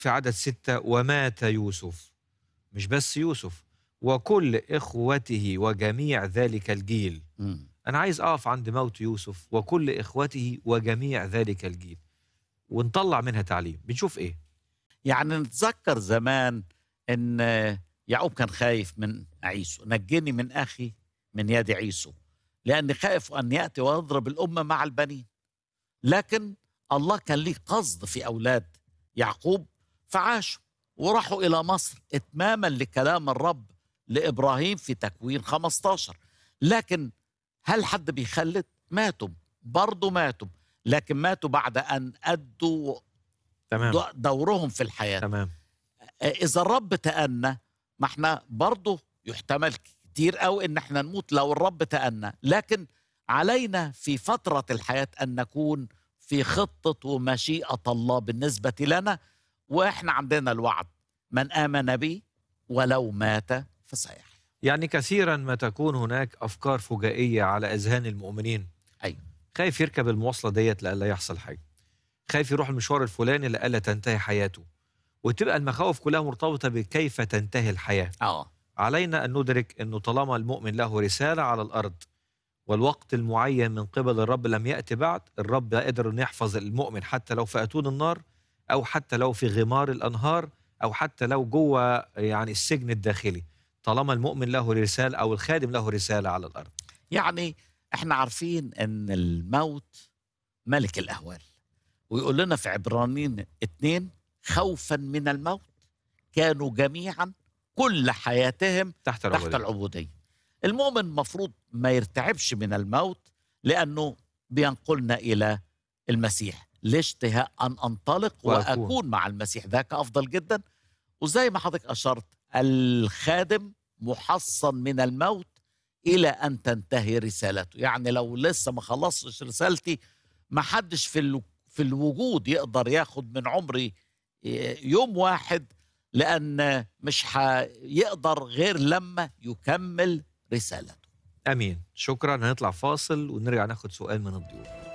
في عدد ستة ومات يوسف مش بس يوسف وكل إخوته وجميع ذلك الجيل مم. أنا عايز أقف عند موت يوسف وكل إخوته وجميع ذلك الجيل ونطلع منها تعليم بنشوف إيه يعني نتذكر زمان ان يعقوب كان خايف من عيسو نجني من اخي من يد عيسو لاني خائف ان ياتي ويضرب الامه مع البنين لكن الله كان ليه قصد في اولاد يعقوب فعاشوا وراحوا الى مصر اتماما لكلام الرب لابراهيم في تكوين 15 لكن هل حد بيخلد ماتوا برضه ماتوا لكن ماتوا بعد ان ادوا تمام دو- دورهم في الحياه تمام اذا الرب تأنى ما احنا برضه يحتمل كتير قوي ان احنا نموت لو الرب تأنى لكن علينا في فترة الحياة ان نكون في خطة ومشيئة الله بالنسبة لنا واحنا عندنا الوعد من آمن بي ولو مات فسيحيا يعني كثيرا ما تكون هناك أفكار فجائية على أذهان المؤمنين أيوة. خايف يركب المواصلة ديت لألا يحصل حاجة خايف يروح المشوار الفلاني لألا تنتهي حياته وتبقى المخاوف كلها مرتبطة بكيف تنتهي الحياة اه علينا أن ندرك أنه طالما المؤمن له رسالة على الأرض والوقت المعين من قبل الرب لم يأتي بعد الرب قادر أن يحفظ المؤمن حتى لو في أتون النار أو حتى لو في غمار الأنهار أو حتى لو جوه يعني السجن الداخلي طالما المؤمن له رسالة أو الخادم له رسالة على الأرض يعني احنا عارفين ان الموت ملك الاهوال ويقول لنا في عبرانيين اتنين خوفا من الموت كانوا جميعا كل حياتهم تحت تحت العبودية العبوديه المؤمن مفروض ما يرتعبش من الموت لانه بينقلنا الى المسيح لاشتهاء ان انطلق وأكون. واكون مع المسيح ذاك افضل جدا وزي ما حضرتك اشرت الخادم محصن من الموت الى ان تنتهي رسالته يعني لو لسه ما خلصتش رسالتي ما حدش في ال- في الوجود يقدر ياخد من عمري يوم واحد لان مش هيقدر غير لما يكمل رسالته أمين شكرا هنطلع فاصل ونرجع ناخد سؤال من الضيوف